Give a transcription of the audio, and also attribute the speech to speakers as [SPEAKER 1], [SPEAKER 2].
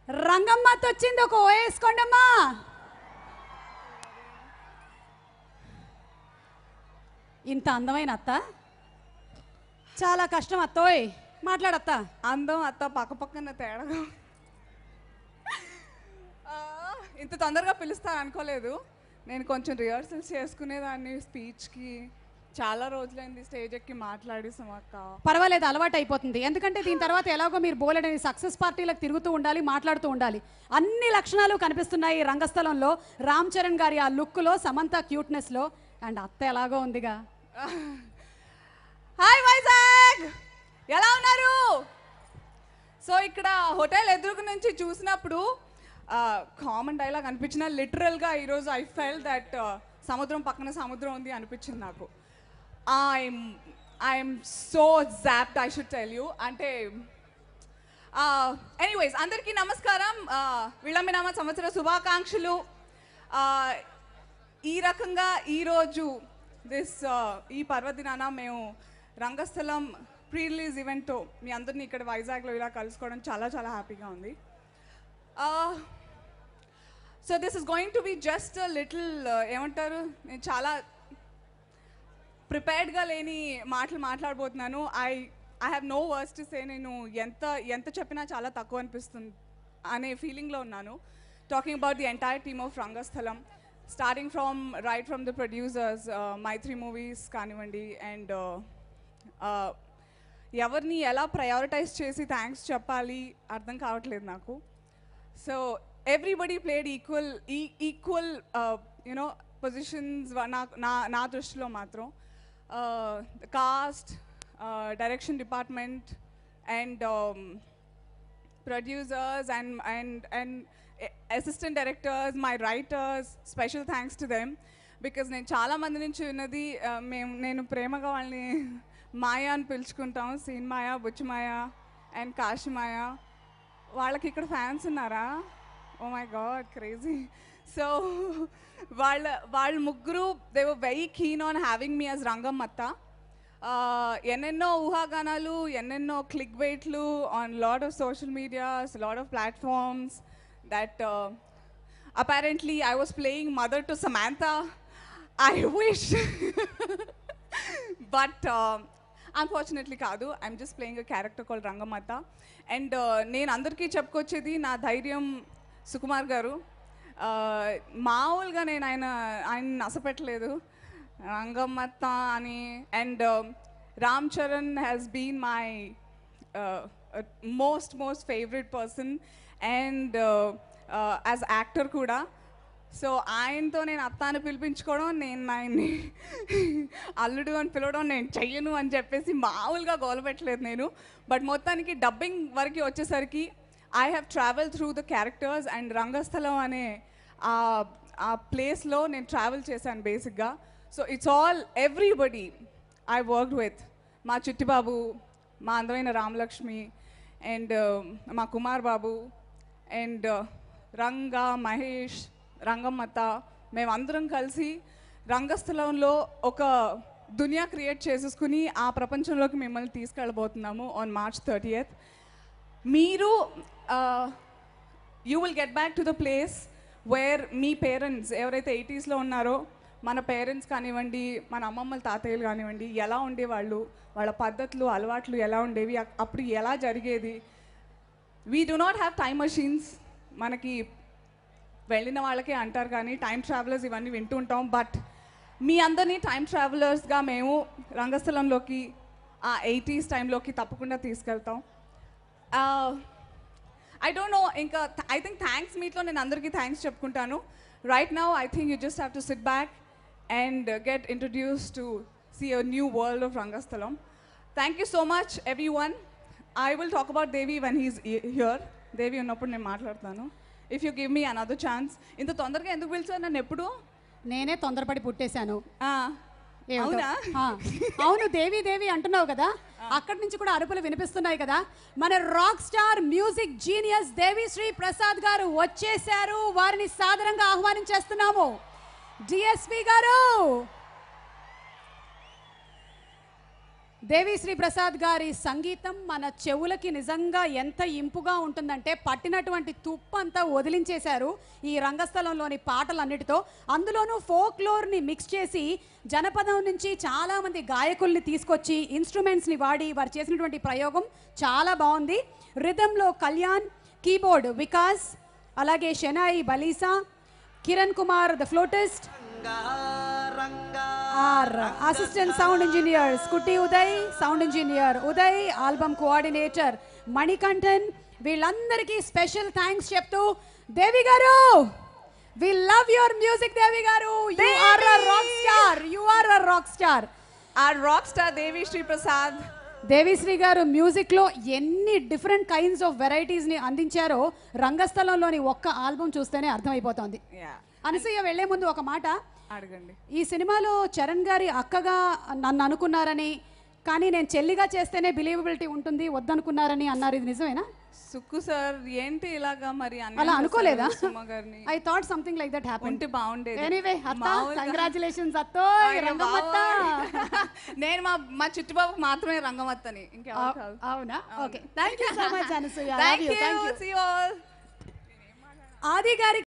[SPEAKER 1] రంగమ్మతో వచ్చింది ఒక ఓ వేసుకోండమ్మా ఇంత అందమైన అత్త చాలా కష్టం అత్తోయ్ మాట్లాడత్తా
[SPEAKER 2] అందం అత్త పక్క పక్కన తేడా ఆ, ఇంత తొందరగా పిలుస్తారు అనుకోలేదు నేను కొంచెం రిహర్సల్స్ చేసుకునేదాన్ని స్పీచ్కి చాలా రోజులైంది స్టేజ్ ఎక్కి మాట్లాడేసాం అక్క
[SPEAKER 1] పర్వాలేదు అలవాటు అయిపోతుంది ఎందుకంటే దీని తర్వాత ఎలాగో మీరు బోలెడని సక్సెస్ పార్టీలకు తిరుగుతూ ఉండాలి మాట్లాడుతూ ఉండాలి అన్ని లక్షణాలు కనిపిస్తున్నాయి ఈ రంగస్థలంలో రామ్ చరణ్ గారి ఆ లుక్లో సమంత క్యూట్నెస్లో అండ్ అత్త ఎలాగో ఉందిగా
[SPEAKER 2] హాయ్ వైజాగ్ ఎలా ఉన్నారు సో ఇక్కడ హోటల్ ఎదురుకు నుంచి చూసినప్పుడు కామన్ డైలాగ్ అనిపించిన లిటరల్గా ఈరోజు ఐ ఫెల్ దట్ సముద్రం పక్కన సముద్రం ఉంది అనిపించింది నాకు I'm I'm so zapped I should tell you అంటే ఎనీవేస్ అందరికీ నమస్కారం విళంబినామ సంవత్సర శుభాకాంక్షలు Uh, ఈ రకంగా ఈరోజు దిస్ ఈ పర్వదినాన మేము రంగస్థలం ప్రీ రిలీజ్ ఈవెంట్తో మీ అందరినీ ఇక్కడ వైజాగ్లో ఇలా కలుసుకోవడం చాలా చాలా హ్యాపీగా ఉంది so this is going to be just little ఏమంటారు నేను చాలా ప్రిపేర్డ్గా లేని మాటలు మాట్లాడబోతున్నాను I I have no words to say నేను ఎంత ఎంత చెప్పినా చాలా తక్కువ అనిపిస్తుంది అనే ఫీలింగ్లో ఉన్నాను talking about the entire team of Rangasthalam starting from right from the producers Mythri movies కానివ్వండి అండ్ ఎవరిని ఎలా ప్రయారిటైజ్ చేసి థ్యాంక్స్ చెప్పాలి అర్థం కావట్లేదు నాకు సో ఎవ్రీబడి ప్లేడ్ ఈక్వల్ ఈ ఈక్వల్ యునో పొజిషన్స్ నా నా నా దృష్టిలో మాత్రం cast direction department and producers and and and a- assistant directors, my writers, special thanks to them because నేను చాలా మంది నుంచి విన్నది ఆ, మేము నేను ప్రేమగా వాళ్ళని మాయా అని పిలుచుకుంటాం సీన్ మాయా బుచ్చి మాయా అండ్ కాశీ మాయా వాళ్ళకి ఇక్కడ ఫ్యాన్స్ ఉన్నారా oh my God crazy so వాళ్ళ వాళ్ళ ముగ్గురు they were very keen on having me as Rangammatha uh, ఎన్నెన్నో ఊహాగానాలు ఎన్నెన్నో క్లిక్ వెయిట్లు on lot of social medias lot of platforms that apparently I was playing mother to Samantha I wish but unfortunately కాదు I'm just playing a character call Rangammatha and నేను అందరికీ చెప్పుకొచ్చేది నా ధైర్యం సుకుమార్ గారు Uh, మామూలుగా నేను ఆయన ఆయన నసపెట్టలేదు రంగమ్మత్త అని and Ram Charan has been my most most favourite person and as actor కూడా సో ఆయనతో నేను అత్త అని పిలిపించుకోవడం నేను ఆయన్ని అల్లుడు అని పిలవడం నేను చెయ్యను అని చెప్పేసి మామూలుగా గోలపెట్టలేదు నేను బట్ మొత్తానికి డబ్బింగ్ వరకు వచ్చేసరికి I have travel through the characters and Rangasthalam అనే ఆ ఆ ప్లేస్లో నేను ట్రావెల్ చేశాను బేసిక్గా so it's all everybody I work with మా చిట్టిబాబు మా అందమైన రామలక్ష్మి అండ్ మా కుమార్ బాబు అండ్ రంగా మహేష్ రంగమ్మత మేమందరం కలిసి రంగస్థలంలో ఒక దునియా క్రియేట్ చేసేసుకుని ఆ ప్రపంచంలోకి మిమ్మల్ని తీసుకెళ్ళబోతున్నాము ఆన్ మార్చ్ థర్టీయత్ మీరు you will get back to the place where మీ పేరెంట్స్ ఎవరైతే ఎయిటీస్లో ఉన్నారో మన పేరెంట్స్ కానివ్వండి మన అమ్మమ్మల తాతయ్యలు కానివ్వండి ఎలా ఉండేవాళ్ళు వాళ్ళ పద్ధతులు అలవాట్లు ఎలా ఉండేవి అక్- అప్పుడు ఎలా జరిగేది we do not have time machines మనకి వెళ్ళిన వాళ్ళకే అంటారు కానీ టైం ట్రావెలర్స్ ఇవన్నీ వింటూ ఉంటాం బట్ మీ అందరినీ టైం ట్రావెలర్స్గా మేము రంగస్థలంలోకి ఆ ఎయిటీస్ టైంలోకి తప్పకుండా తీసుకెళ్తాం ఐ డోంట్ నో ఇంకా ఐ థింక్ థ్యాంక్స్ మీట్లో నేను అందరికీ థ్యాంక్స్ చెప్పుకుంటాను right now I think you just have to sit back and get introduce to see a new world of Rangasthalam thank you so much everyone I will talk about Devi one he's here Devi ఉన్నప్పుడు నేను మాట్లాడతాను if you give me another chance ఇంత తొందరగా ఎందుకు పిలిచారు నన్ను ఎప్పుడు
[SPEAKER 1] నేనే తొందరపడి పుట్టేశాను
[SPEAKER 2] ఆ,
[SPEAKER 1] ఏమిటో.
[SPEAKER 2] అవునా
[SPEAKER 1] ఆ, అవును దేవి దేవి అంటున్నావు కదా అక్కడి నుంచి కూడా అరుపులు వినిపిస్తున్నాయి కదా మన rock star music genius Devi Sri Prasad garu వచ్చేశారు వారిని సాదరంగా ఆహ్వానించేస్తున్నాము డిఎస్పి గారు దేవిశ్రీ ప్రసాద్ గారి సంగీతం మన చెవులకి నిజంగా ఎంత ఇంపుగా ఉంటుందంటే పట్టినటువంటి తుప్పు అంతా వదిలించేశారు ఈ రంగస్థలంలోని పాటలన్నిటితో అందులోనూ ఫోక్లోర్ని మిక్స్ చేసి జనపదం నుంచి చాలామంది గాయకుల్ని తీసుకొచ్చి ఇన్స్ట్రుమెంట్స్ని వాడి వారు చేసినటువంటి ప్రయోగం చాలా బాగుంది రిథంలో కళ్యాణ్ కీబోర్డ్ వికాస్ అలాగే షెనాయి బలీసా Kiran Kumar the flautist are assistant sound engineer స్కుట్టి Uday sound engineer Uday album coordinator Manikantan వీళ్ళందరికీ స్పెషల్ థ్యాంక్స్ చెప్తూ Devi garu we love your music Devi garu you are a rock star you are a rock star
[SPEAKER 2] Our rock star Devi Sri Prasad.
[SPEAKER 1] Devi Sri garu మ్యూజిక్లో ఎన్ని different kinds of వెరైటీస్ని అందించారో రంగస్థలంలోని ఒక్క album చూస్తేనే అర్థమైపోతోంది
[SPEAKER 2] Yeah.
[SPEAKER 1] అనసూయ వెళ్లే ముందు ఒక మాట
[SPEAKER 2] అడగండి
[SPEAKER 1] ఈ సినిమాలో చరణ్ గారి అక్కగా నన్ను అనుకున్నారని కానీ నేను చెల్లిగా చేస్తేనే బిలీవబిలిటీ ఉంటుంది వద్దనుకున్నారని అన్నారు ఇది నిజమేనా
[SPEAKER 2] సుక్కు సార్ ఏంటి ఇలాగా మరి అన్యాయం
[SPEAKER 1] అలా అనుకోలేదా
[SPEAKER 2] చేశారు సుమ గారిని
[SPEAKER 1] I thought something like that happen
[SPEAKER 2] ఉంటే బాగుండేది
[SPEAKER 1] ఎనీవే అత్త
[SPEAKER 2] మామూలుగా-
[SPEAKER 1] కంగ్రాచులేషన్స్ అత్తో
[SPEAKER 2] అయ్య
[SPEAKER 1] రంగమ్మత్త
[SPEAKER 2] బాబోయ్. నేను మా మా చుట్టుపక్కల మాత్రమే రంగమత్తని ఇంకెవరు కాదు
[SPEAKER 1] అవునా okay thank you so much Anasuya
[SPEAKER 2] thank
[SPEAKER 1] thank
[SPEAKER 2] you
[SPEAKER 1] you
[SPEAKER 2] see all
[SPEAKER 1] Aadi గారి